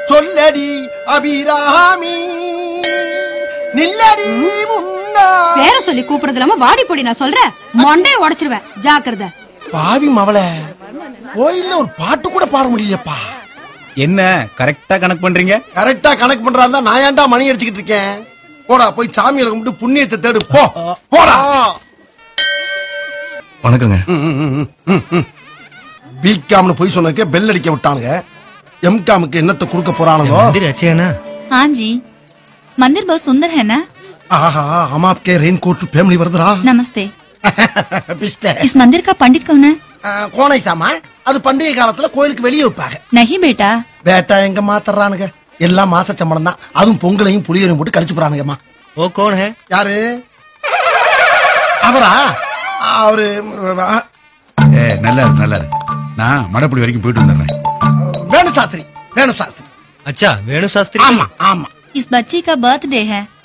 சொல்லடி அபிராமி நில்லடி முன்னா பேர சொல்லி கூப்பிடுறது இல்லாம வாடி பொடி நான் சொல்றேன் மண்டைய உடைச்சிருவேன் ஜாக்கிரதை பாவி மவள கோயில்ல ஒரு பாட்டு கூட பாட முடியலையப்பா என்ன கரெக்டா கணக்கு பண்றீங்க கரெக்டா கணக்கு பண்றாருந்தா நான் ஏன்டா மணி அடிச்சுக்கிட்டு இருக்கேன் போடா போய் சாமியை கும்பிட்டு புண்ணியத்தை தேடு போ போடா வணக்கங்க பிகாம்னு போய் சொன்னதுக்கே பெல் அடிக்க விட்டானுங்க எம்காமுக்கு என்னத்தை கொடுக்க போறானுங்க मंदिर अच्छे है ना हाँ जी मंदिर बहुत सुंदर है ना ஆஹா हम आपके रेन कोट फैमिली வருதுடா नमस्ते பிஸ்தே इस मंदिर का पंडित कौन है கோனை சாமா அது பண்டிகை காலத்துல கோயிலுக்கு வெளியே வைப்பாங்க नहीं बेटा வேட்டா எங்க மாத்தறானுங்க எல்லாம் மாச சம்பளம் தான் அதுவும் பொங்கலையும் புளியரையும் போட்டு கடிச்சு போறானுங்கம்மா वो कौन है யாரு அவரா அவரு அஹ், ஏ நல்லா இருக்கு நல்லா இருக்கு நான் மடப்படி வரைக்கும் போயிட்டு வந்துடுறேன் வேணு சாஸ்திரி வேணு சாஸ்திரி अच्छा वेणु शास्त्री ஆமா ஆமா इस बच्ची का बर्थडे है